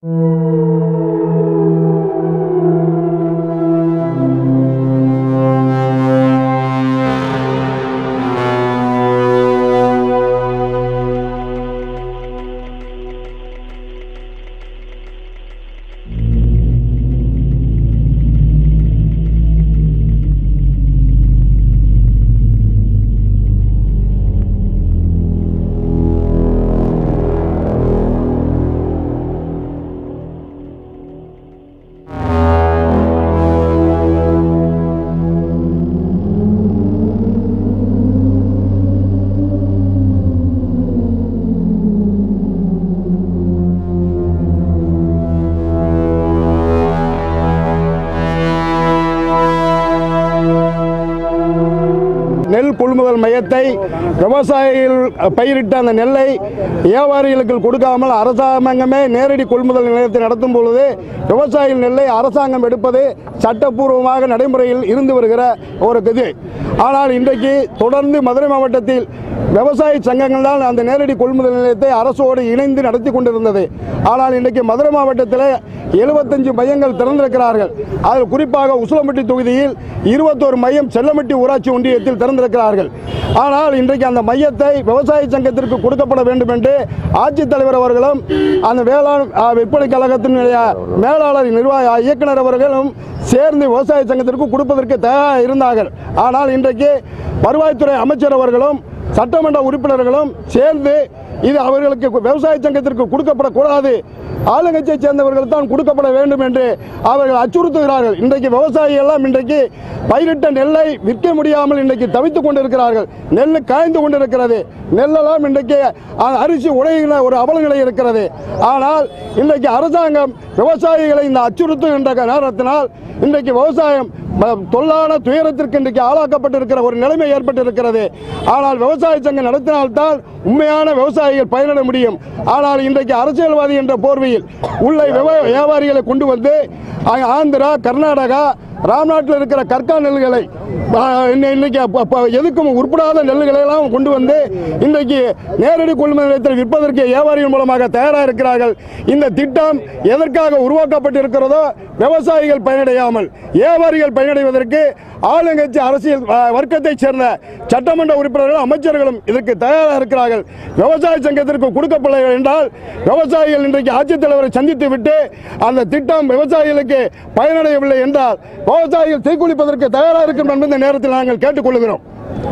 நெல் கொள்முதல் மையத்தை விவசாயிகள் பயிரிட்ட அந்த நெல்லை வியாபாரிகளுக்கு கொடுக்காமல் அரசாங்கமே நேரடி கொள்முதல் நிலையத்தை நடத்தும் பொழுது விவசாயிகள் நெல்லை அரசாங்கம் எடுப்பது சட்டப்பூர்வமாக நடைமுறையில் இருந்து வருகிற ஒரு இது ஆனால் இன்றைக்கு தொடர்ந்து மதுரை மாவட்டத்தில் விவசாய சங்கங்கள் தான் அந்த நேரடி கொள்முதல் நிலையத்தை அரசோடு இணைந்து நடத்தி கொண்டிருந்தது ஆனால் இன்றைக்கு மதுரை மாவட்டத்தில் எழுபத்தஞ்சு மையங்கள் திறந்திருக்கிறார்கள் அதில் குறிப்பாக உசிலம்பட்டி தொகுதியில் இருபத்தோரு மையம் செல்லமட்டி ஊராட்சி ஒன்றியத்தில் திறந்திருக்கிறார்கள் ஆனால் இன்றைக்கு அந்த மையத்தை விவசாய சங்கத்திற்கு கொடுக்கப்பட வேண்டும் என்று ஆட்சித்தலைவர் அவர்களும் அந்த வேளாண் ஆ, விற்பனை கழகத்தினுடைய மேலாளர் நிர்வாக இயக்குனர் அவர்களும் சேர்ந்து விவசாய சங்கத்திற்கு கொடுப்பதற்கு தயாராக இருந்தார்கள் ஆனால் இன்றைக்கு வருவாய்த்துறை அமைச்சர் அவர்களும் சட்டமன்ற உறுப்பினர்களும் சேர்ந்து இது அவர்களுக்கு விவசாய சங்கத்திற்கு கொடுக்கப்படக்கூடாது ஆளுங்கட்சியை சேர்ந்தவர்கள் தான் கொடுக்கப்பட வேண்டும் என்று அவர்கள் அச்சுறுத்துகிறார்கள் இன்றைக்கு விவசாயிகள் எல்லாம் இன்றைக்கு பயிரிட்ட நெல்லை விற்க முடியாமல் இன்றைக்கு தவித்துக் கொண்டிருக்கிறார்கள் நெல் காய்ந்து கொண்டிருக்கிறது நெல்லெல்லாம் இன்றைக்கு அ- அரிசி உடைகிற ஒரு அவல நிலை இருக்கிறது ஆனால் இன்றைக்கு அரசாங்கம் விவசாயிகளை இந்த அச்சுறுத்துகின்ற நேரத்தினால் இன்றைக்கு விவசாயம் ம- தொல்லான துயரத்திற்கு இன்றைக்கு ஆளாக்கப்பட்டிருக்கிற ஒரு நிலைமை ஏற்பட்டிருக்கிறது ஆனால் விவசாய சங்கம் நடத்தினால்தான் உண்மையான விவசாயிகள் பயனிட முடியும் ஆனால் இன்றைக்கு அரசியல்வாதி என்ற போர்வையில் உள்ள விவ- வியாபாரிகளை கொண்டு வந்து ஆ- ஆந்திரா கர்நாடகா ராம்நாட்டில் இருக்கிற கற்கா நெல்லுகளை ஆ, இன்னை- இன்னைக்கு அப்ப- அப்ப எதுக்கும் உருப்படாத நெல்லுகளை எல்லாம் கொண்டு வந்து இன்றைக்கு நேரடி கொள்முதல் நிலையத்தில் விற்பதற்கு வியாபாரிகள் மூலமாக தயாராக இருக்கிறார்கள் இந்த திட்டம் எதற்காக உருவாக்கப்பட்டிருக்கிறதோ விவசாயிகள் பயனடையாமல் வியாபாரிகள் பயனடைவதற்கு ஆளுங்கட்சி அரசியல் ஆ, வர்க்கத்தைச் சேர்ந்த சட்டமன்ற உறுப்பினர்களும் அமைச்சர்களும் இதற்கு தயாராக இருக்கிறார்கள் விவசாய சங்கத்திற்கு கொடுக்கப்படவில்லை என்றால் விவசாயிகள் இன்றைக்கு ஆட்சித்தலைவரை சந்தித்து விட்டு அந்த திட்டம் விவசாயிகளுக்கு பயனடையவில்லை என்றால் விவசாயிகள் தீக்குளிப்பதற்கு தயாராக இருக்கும் என்பது இந்த நேரத்தில் நாங்கள் கேட்டுக்கொள்கிறோம்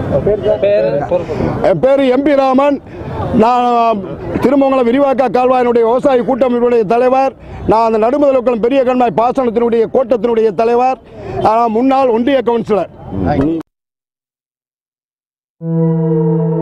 என் பேர் எம்பி ராமன் நான் திருமங்கலம் விரிவாக்க கால்வாயினுடைய விவசாய கூட்டமைப்பினுடைய தலைவர் நான் அந்த நடுமுதலுக்குளம் பெரிய கண்மாய் பாசனத்தினுடைய கோட்டத்தினுடைய தலைவர் நான் முன்னாள் ஒன்றிய கவுன்சிலர்